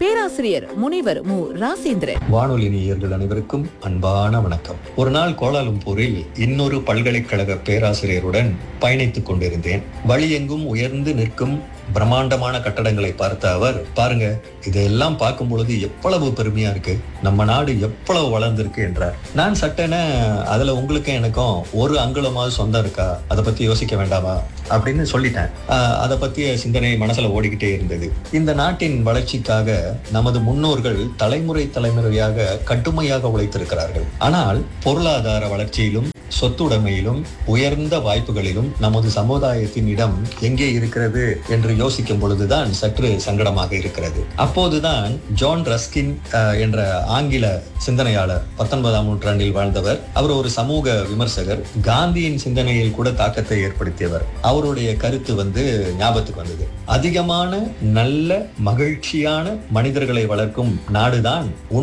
பேராசிரியர் முனைவர் மு ராசேந்திரன் வானொலி நேயர்கள் அனைவருக்கும் அன்பான வணக்கம் ஒரு நாள் கோலாலும்பூரில் இன்னொரு பல்கலைக்கழக பேராசிரியருடன் பயணித்துக் கொண்டிருந்தேன் வழியெங்கும் உயர்ந்து நிற்கும் பிரம்மாண்டமான கட்டடங்களை பார்த்த அவர் பாருங்க இதையெல்லாம் பார்க்கும் பொழுது எவ்வளவு பெருமையா இருக்கு நம்ம நாடு எவ்வளவு வளர்ந்திருக்கு என்றார் நான் சட்டென அதுல உங்களுக்கும் எனக்கும் ஒரு அங்குலமாவது சொந்தம் இருக்கா அதை பத்தி யோசிக்க வேண்டாமா அப்படின்னு சொல்லிட்டேன் ஆஹ் அதை பத்திய சிந்தனை மனசுல ஓடிக்கிட்டே இருந்தது இந்த நாட்டின் வளர்ச்சிக்காக நமது முன்னோர்கள் தலைமுறை தலைமுறையாக கடுமையாக உழைத்திருக்கிறார்கள் ஆனால் பொருளாதார வளர்ச்சியிலும் சொத்துடைமையிலும் உயர்ந்த வாய்ப்புகளிலும் நமது சமுதாயத்தின் இடம் எங்கே இருக்கிறது என்று யோசிக்கும் பொழுதுதான் சற்று சங்கடமாக இருக்கிறது அப்போதுதான் ஜான் ரஸ்கின் அஹ், என்ற ஆங்கில சிந்தனையாளர் பத்தொன்பதாம் நூற்றாண்டில் வாழ்ந்தவர் அவர் ஒரு சமூக விமர்சகர் காந்தியின் சிந்தனையில் கூட தாக்கத்தை ஏற்படுத்தியவர் அவருடைய கருத்து வந்து ஞாபகத்துக்கு வந்தது அதிகமான நல்ல மகிழ்ச்சியான மனிதர்களை வளர்க்கும் நாடுதான்